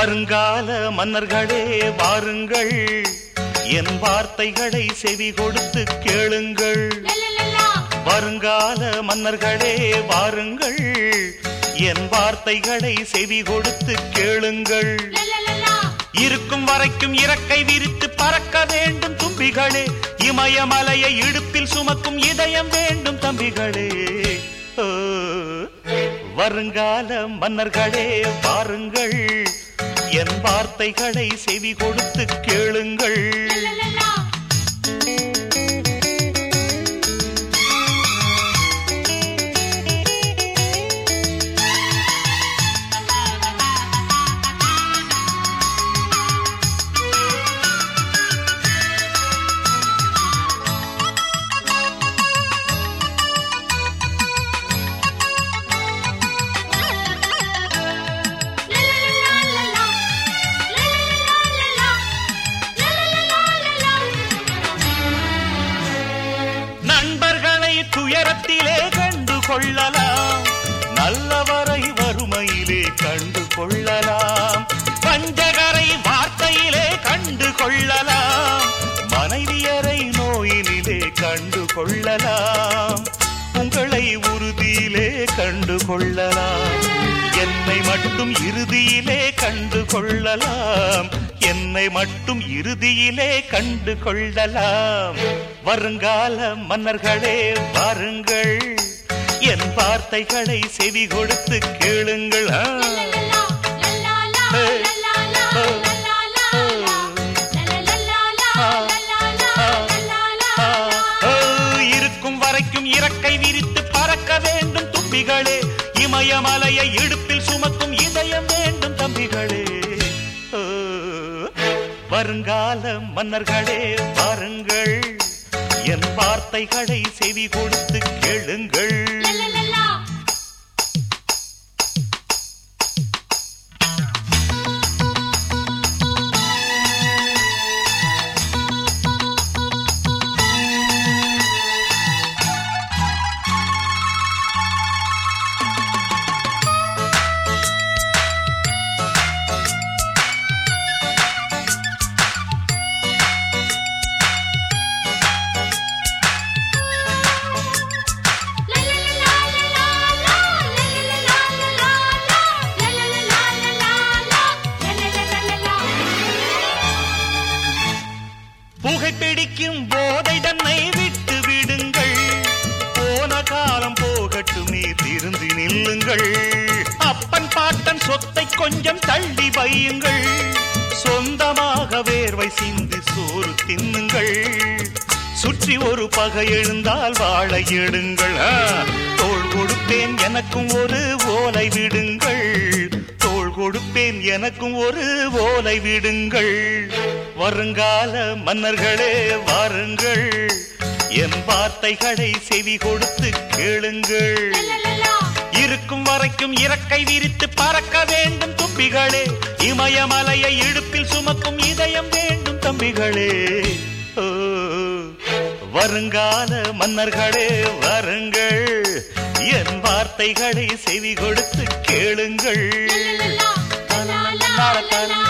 வருங்கால மன்னர்களே வாருங்கள் என் வார்த்தைகளை செவி கொடுத்து கேளுங்கள் லலலலா, வருங்கால மன்னர்களே வாருங்கள் என் வார்த்தைகளை செவி கொடுத்து கேளுங்கள் லலலலா, இருக்கும் வரைக்கும் இறக்கை விரித்து பறக்க வேண்டும் தும்பிகளே இமயமலையை இடுப்பில் சுமக்கும் இதயம் வேண்டும் தம்பிகளே ஓ, வருங்கால மன்னர்களே வாருங்கள் என் வார்த்தைகளை செவி கொடுத்து கேளுங்கள் லலலலா. லலலலலலா, லலலலலலா, லலலலலலா. நண்பர்களை துயரத்திலே கண்டு கொள்ளலாம் நல்லவரை வறுமையிலே கண்டு கொள்ளலாம் பஞ்சகரை வார்த்தையிலே கண்டு கொள்ளலாம் மனைவியரை நோயினிலே கண்டு கொள்ளலாம் உங்களை உறுதியிலே கண்டு கொள்ளலாம் என்னை மட்டும் இறுதியிலே கண்டு கொள்ளலாம் என்னை மட்டும் இறுதியிலே கண்டு கொள்ளலாம் வருங்கால மன்னர்களே வாருங்கள் என் வார்த்தைகளை செவி கொடுத்து கேளுங்கள் ஆ. லலலலா, லலலலா, ஹே. லலலலா, ஹோ. லலலலா, ஹோ. லலலலலா, ஆ. லலலலா, ஆ. லலலலா. ஓ, இருக்கும் வரைக்கும் இறக்கை விரித்து பறக்க வேண்டும் தும்பிகளே இமயமலையை இடுப்பில் சுமக்கும் இதயம் வேண்டும் தம்பிகளே ஓ, வருங்கால மன்னர்களே வாருங்கள் என் வார்த்தைகளை செவி கொடுத்து கேளுங்கள் லலலலா. புகைப்பிடிக்கும் போதை தன்னை விட்டு விடுங்கள் போன காலம் போகட்டுமே திருந்தி நில்லுங்கள் அப்பன் பாட்டன் சொத்தை கொஞ்சம் தள்ளி வையுங்கள் சொந்தமாக வேர்வை சிந்தி சோறு தின்னுங்கள் சுற்றி ஒரு பகை எழுந்தால் வாழை எடுங்கள் ஆ, தோள் கொடுப்பேன் எனக்கும் ஒரு ஓலை விடுங்கள் தோள் கொடுப்பேன் எனக்கும் ஒரு ஓலை விடுங்கள் வருங்கால மன்னர்களே வாருங்கள் என் வார்த்தைகளை செவி கொடுத்து கேளுங்கள் இருக்கும் வரைக்கும் இறக்கை விரித்து பறக்க வேண்டும் தும்பிகளே இமயமலையை இடுப்பில் சுமக்கும் இதயம் வேண்டும் தம்பிகளே ஓ, வருங்கால மன்னர்களே வாருங்கள் என் வார்த்தைகளை செவி கொடுத்து கேளுங்கள் லா லா லா லா